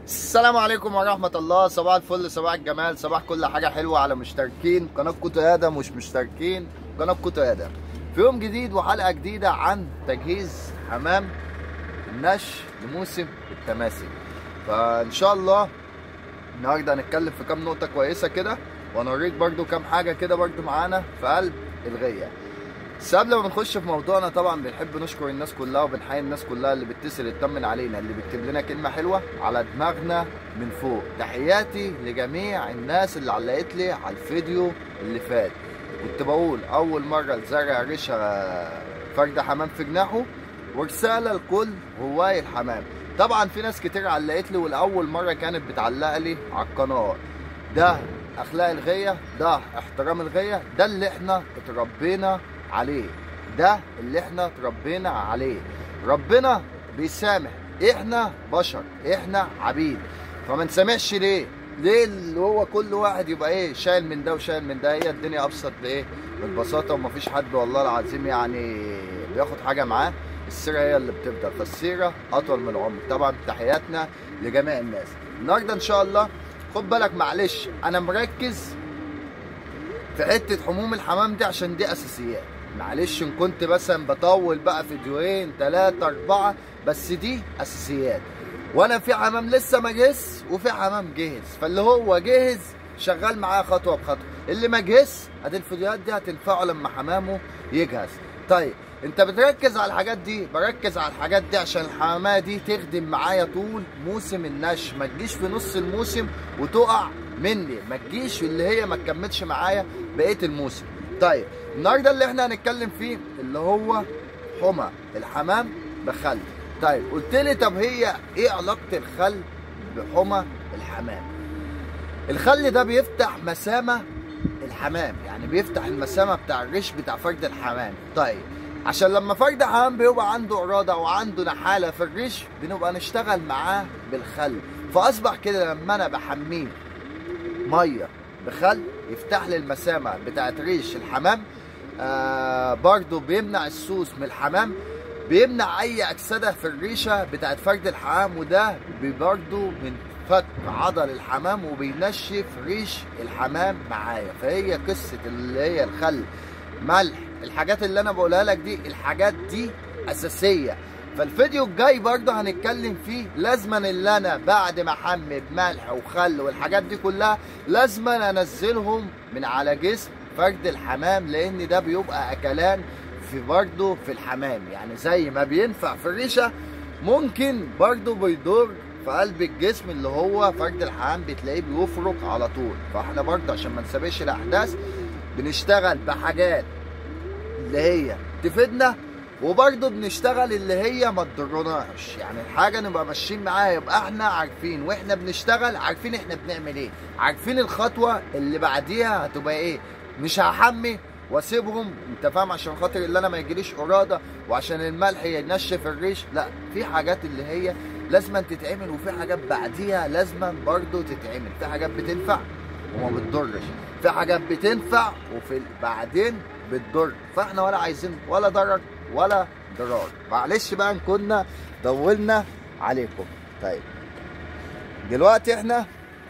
السلام عليكم ورحمة الله صباح الفل صباح الجمال صباح كل حاجة حلوة على مشتركين قناة كوتو آدم مش مشتركين قناة كوتو آدم في يوم جديد وحلقة جديدة عن تجهيز حمام النش لموسم التماسك فإن شاء الله النهاردة هنتكلم في كام نقطة كويسة كده وهنوريك برضو كام حاجة كده برضو معانا في قلب الغية بس قبل ما بنخش في موضوعنا طبعا بنحب نشكر الناس كلها وبنحيي الناس كلها اللي بتتصل تطمن علينا اللي بيكتب لنا كلمه حلوه على دماغنا من فوق تحياتي لجميع الناس اللي علقت لي على الفيديو اللي فات كنت بقول اول مره الزرع ريشه فرد حمام في جناحه ورساله لكل هواي الحمام طبعا في ناس كتير علقت لي والاول مره كانت بتعلق لي على القناه ده اخلاق الغيه ده احترام الغيه ده اللي احنا اتربينا عليه ده اللي احنا اتربينا عليه ربنا بيسامح احنا بشر احنا عبيد فما نسامحش ليه ليه اللي هو كل واحد يبقى ايه شايل من ده وشايل من ده هي الدنيا ابسط بايه بالبساطه ومفيش حد والله العظيم يعني بياخد حاجه معاه السيره هي اللي بتفضل فالسيره اطول من العمر طبعا تحياتنا لجميع الناس النهارده ان شاء الله خد بالك معلش انا مركز في حته حموم الحمام دي عشان دي اساسيات معلش ان كنت مثلا بطول بقى فيديوهين ثلاثة أربعة بس دي أساسيات وأنا في حمام لسه ما جهز وفي حمام جهز فاللي هو جهز شغال معاه خطوة بخطوة اللي ما جهز ادي الفيديوهات دي هتنفعه لما حمامه يجهز طيب انت بتركز على الحاجات دي بركز على الحاجات دي عشان الحمامه دي تخدم معايا طول موسم النش ما تجيش في نص الموسم وتقع مني ما تجيش اللي هي ما تكملش معايا بقيه الموسم طيب النهارده اللي احنا هنتكلم فيه اللي هو حمى الحمام بخل طيب قلت لي طب هي ايه علاقه الخل بحمى الحمام الخل ده بيفتح مسامه الحمام يعني بيفتح المسامه بتاع الريش بتاع فرد الحمام طيب عشان لما فرد حمام بيبقى عنده اراده او عنده نحاله في الريش بنبقى نشتغل معاه بالخل فاصبح كده لما انا بحميه ميه بخل يفتح لي المسامه بتاعت ريش الحمام آه برضو بيمنع السوس من الحمام بيمنع اي اكسده في الريشه بتاعت فرد الحمام وده برضو من فك عضل الحمام وبينشف ريش الحمام معايا فهي قصه اللي هي الخل ملح الحاجات اللي انا بقولها لك دي الحاجات دي اساسيه فالفيديو الجاي برضه هنتكلم فيه لازما اللي انا بعد ما احمي بملح وخل والحاجات دي كلها لازما انزلهم من على جسم فرد الحمام لان ده بيبقى اكلان في برضه في الحمام يعني زي ما بينفع في الريشه ممكن برضه بيضر في قلب الجسم اللي هو فرد الحمام بتلاقيه بيفرك على طول فاحنا برضه عشان ما نسابقش الاحداث بنشتغل بحاجات اللي هي تفيدنا وبرضه بنشتغل اللي هي ما تضرناش يعني الحاجه نبقى ماشيين معاها يبقى احنا عارفين واحنا بنشتغل عارفين احنا بنعمل ايه عارفين الخطوه اللي بعديها هتبقى ايه مش هحمي واسيبهم انت فاهم عشان خاطر اللي انا ما يجيليش اراده وعشان الملح ينشف الريش لا في حاجات اللي هي لازما تتعمل وفي حاجات بعديها لازما برضه تتعمل في حاجات بتنفع وما بتضرش في حاجات بتنفع وفي بعدين بتضر فاحنا ولا عايزين ولا ضرر ولا ضرار معلش بقى ان كنا دولنا عليكم طيب دلوقتي احنا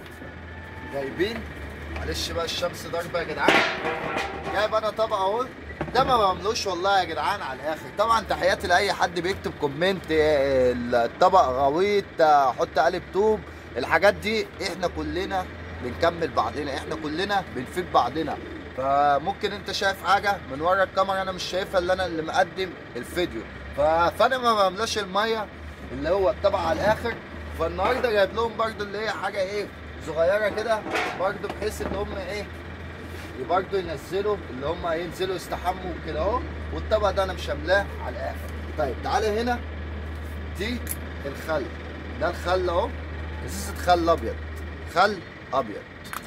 جايبين معلش بقى الشمس ضاربه يا جدعان جايب انا طبق اهو ده ما بعملوش والله يا جدعان على الاخر طبعا تحياتي لاي حد بيكتب كومنت الطبق غويط حط قالب طوب الحاجات دي احنا كلنا بنكمل بعضنا احنا كلنا بنفيد بعضنا فممكن انت شايف حاجه من ورا الكاميرا انا مش شايفها اللي انا اللي مقدم الفيديو فانا ما بملاش الميه اللي هو الطبق على الاخر فالنهارده جايب لهم برده اللي هي حاجه ايه صغيره كده برده بحيث ان هم ايه برضه ينزلوا اللي هم ينزلوا يستحموا كده اهو والطبق ده انا مش هملاه على الاخر طيب تعالى هنا دي الخل ده الخل اهو ازازه خل ابيض خل ابيض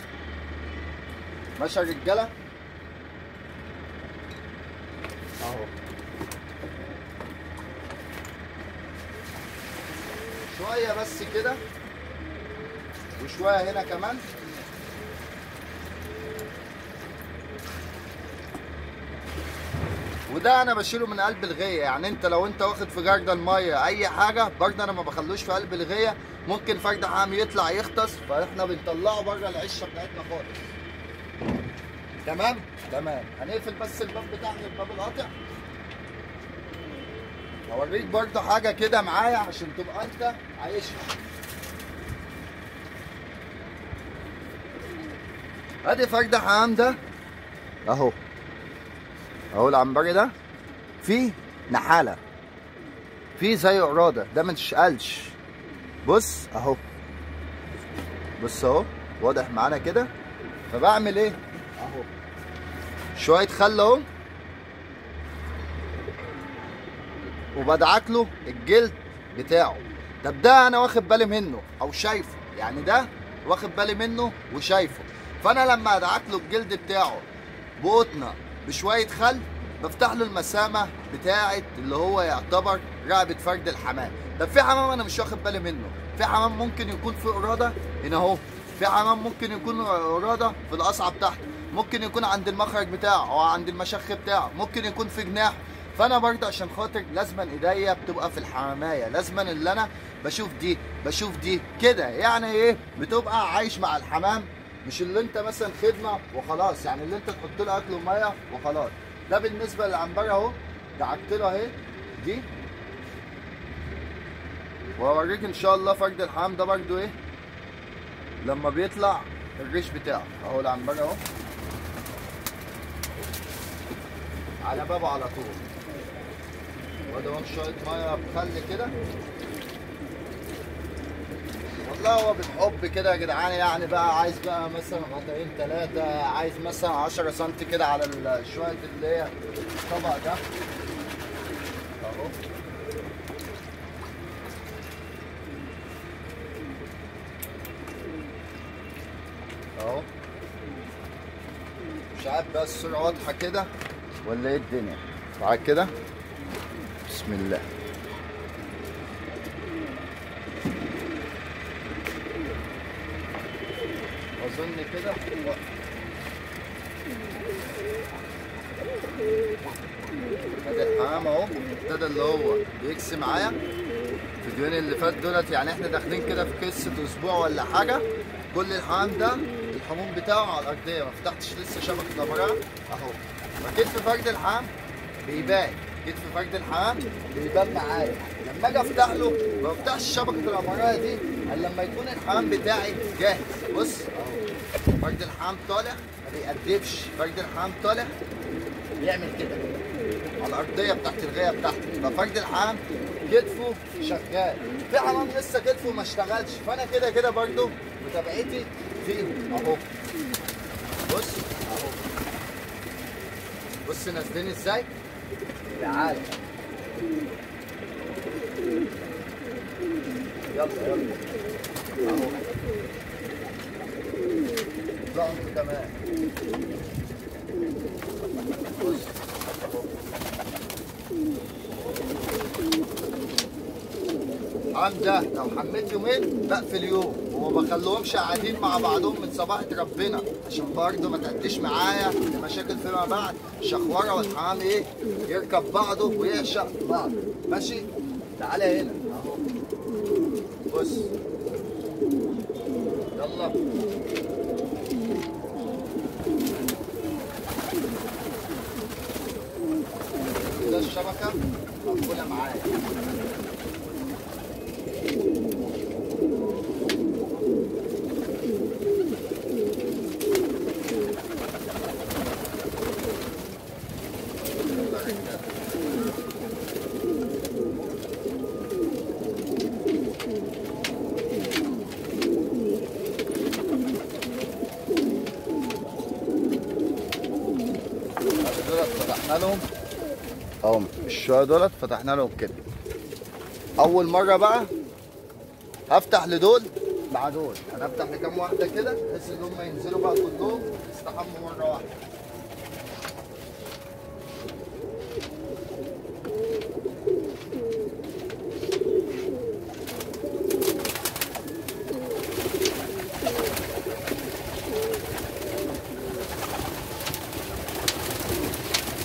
ماشي يا رجاله اهو شويه بس كده وشويه هنا كمان وده انا بشيله من قلب الغيه يعني انت لو انت واخد في جردل ميه اي حاجه برضه انا ما بخلوش في قلب الغيه ممكن فرد حمام يطلع يغطس فاحنا بنطلعه بره العشه بتاعتنا خالص تمام تمام هنقفل بس الباب بتاعنا الباب القاطع هوريك برضه حاجه كده معايا عشان تبقى انت عايشها ادي فرد حمام ده اهو اهو العنبري ده فيه نحاله فيه زي قراده ده مش قلش بص اهو بص اهو واضح معانا كده فبعمل ايه اهو شويه خل اهو وبدعك له الجلد بتاعه طب ده انا واخد بالي منه او شايفه يعني ده واخد بالي منه وشايفه فانا لما ادعك له الجلد بتاعه بقطنه بشويه خل بفتح له المسامه بتاعه اللي هو يعتبر رقبه فرد الحمام طب في حمام انا مش واخد بالي منه في حمام ممكن يكون في قراده هنا اهو في حمام ممكن يكون قراده في القصعه بتاعته ممكن يكون عند المخرج بتاعه او عند المشخ بتاعه ممكن يكون في جناح فانا برضه عشان خاطر لازما ايديا بتبقى في الحمامايه لازما اللي انا بشوف دي بشوف دي كده يعني ايه بتبقى عايش مع الحمام مش اللي انت مثلا خدمه وخلاص يعني اللي انت تحط له اكل وميه وخلاص ده بالنسبه للعنبره اهو دعكت له اهي دي واوريك ان شاء الله فرد الحمام ده برضو ايه لما بيطلع الريش بتاعه اهو العنبره اهو على بابه على طول وادهم شويه ميه بخل كده والله هو بالحب كده يا جدعان يعني بقى عايز بقى مثلا غطاين ثلاثة عايز مثلا 10 سم كده على ال- شوية اللي هي الطبق ده اهو اهو مش عارف بقى الصورة واضحة كده ولا ايه الدنيا تعال كده بسم الله اظن كده ادي الحمام اهو ابتدى اللي هو بيكسي معايا الفيديوهين اللي فات دولت يعني احنا داخلين كده في قصه اسبوع ولا حاجه كل الحمام ده الحموم بتاعه على الارضيه ما فتحتش لسه شبكه الابراج اهو فكتف فرد الحمام بيبان كتف فرد الحمام بيبان معايا لما اجي افتح له ما بفتحش شبكه الابراج دي الا لما يكون الحمام بتاعي جاهز بص اهو فرد الحمام طالع ما بيقدمش فرد الحمام طالع بيعمل كده على الارضيه بتاعت الغايه بتاعته يبقى فرد الحمام كتفه شغال في حمام لسه كتفه ما اشتغلش فانا كده كده برضو متابعتي فيه اهو بص اهو بص نازلين ازاي تعال يلا يلا اهو لا انت كمان بص الحمام ده لو حميت يومين بقفل يوم وما بخليهمش قاعدين مع بعضهم من صباحة ربنا عشان برضه ما تأديش معايا لمشاكل فيما بعد شخوره والحمام ايه يركب بعضه ويعشق بعض ماشي تعالى هنا اهو بص يلا كده الشبكة مقفولة معايا دولت فتحنا لهم اهو الشوية دولت فتحنا لهم كده اول مرة بقى هفتح لدول مع دول انا هفتح لكام واحدة كده بحيث ان هم ينزلوا بقى كلهم يستحموا مرة واحدة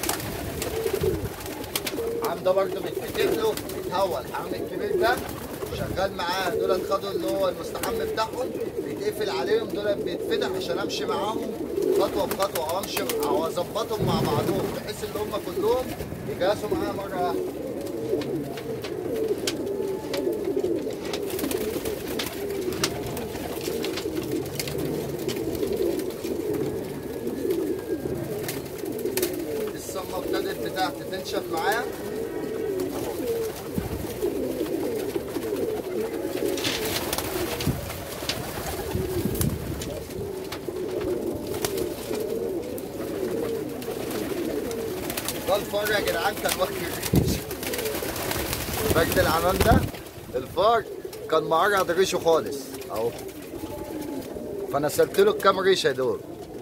الحمام ده برضه بيتفتح له بيتهوى الحمام الكبير ده شغال معاه دول خدوا اللي هو المستحمي بتاعهم بيتقفل عليهم دول بيتفتح عشان امشي معاهم خطوه بخطوه او امشي او اظبطهم مع بعضهم بحيث ان هم كلهم يجهزوا معايا مره واحده الصمه ابتدت بتاعتي تنشف معايا ده الفار يا جدعان كان واكل ريشه فجد العمام ده الفار كان معرض ريشه خالص اهو فانا سبت له الكام ريشه دول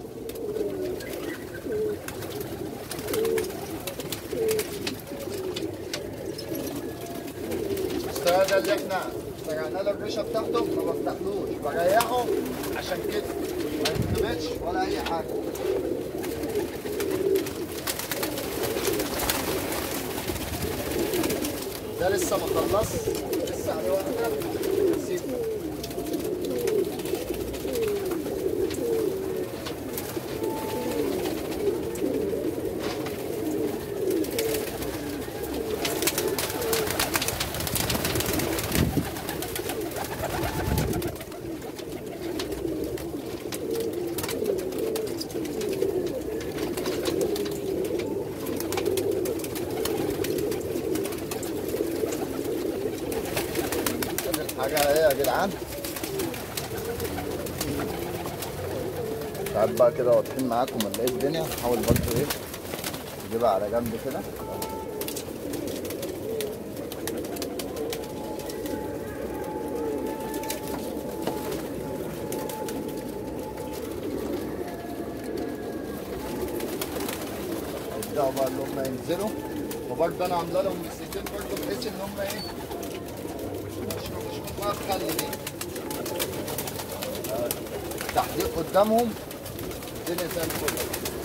بس ده اللي احنا سرقنا له الريشه بتاعته ما بفتحلوش بريحه عشان كده ما يتخبطش ولا اي حاجه ده لسه ما خلص لسه عليه واحده نسيبه حاجه ايه يا جدعان ساعات بقى كده واضحين معاكم ولا ايه الدنيا نحاول برضه ايه نجيبها على جنب كده يبداوا بقى اللي هم ينزلوا وبرضه انا عامله لهم مسيتين برضه بحيث ان هم ايه مش مش ما تخلي دي تحديق قدامهم الدنيا زي الفل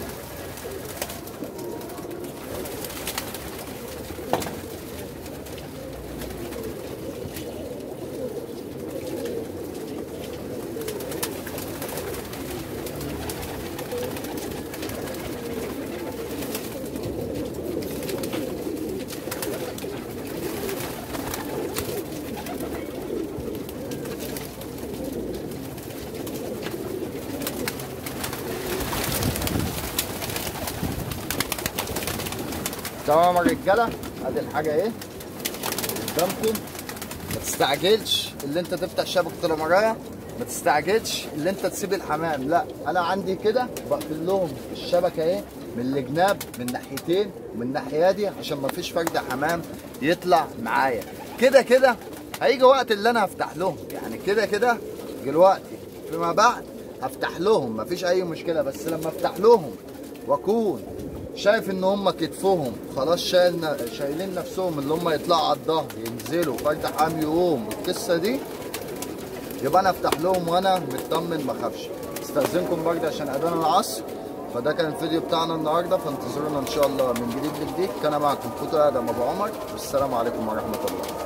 تمام يا رجاله ادي الحاجه ايه قدامكم ما تستعجلش اللي انت تفتح شبكه الامرايه ما تستعجلش اللي انت تسيب الحمام لا انا عندي كده بقفل لهم الشبكه ايه من الجناب من ناحيتين ومن الناحيه دي عشان ما فيش فرد حمام يطلع معايا كده كده هيجي وقت اللي انا هفتح لهم يعني كده كده دلوقتي فيما بعد هفتح لهم مفيش اي مشكله بس لما افتح لهم واكون شايف ان هم كتفهم خلاص شايل شايلين نفسهم اللي هم يطلعوا على الظهر ينزلوا فرد حام يقوم القصه دي يبقى انا افتح لهم وانا مطمن ما اخافش استاذنكم برضه عشان اذان العصر فده كان الفيديو بتاعنا النهارده فانتظرونا ان شاء الله من جديد لجديد كان معكم فوتو ادم ابو عمر والسلام عليكم ورحمه الله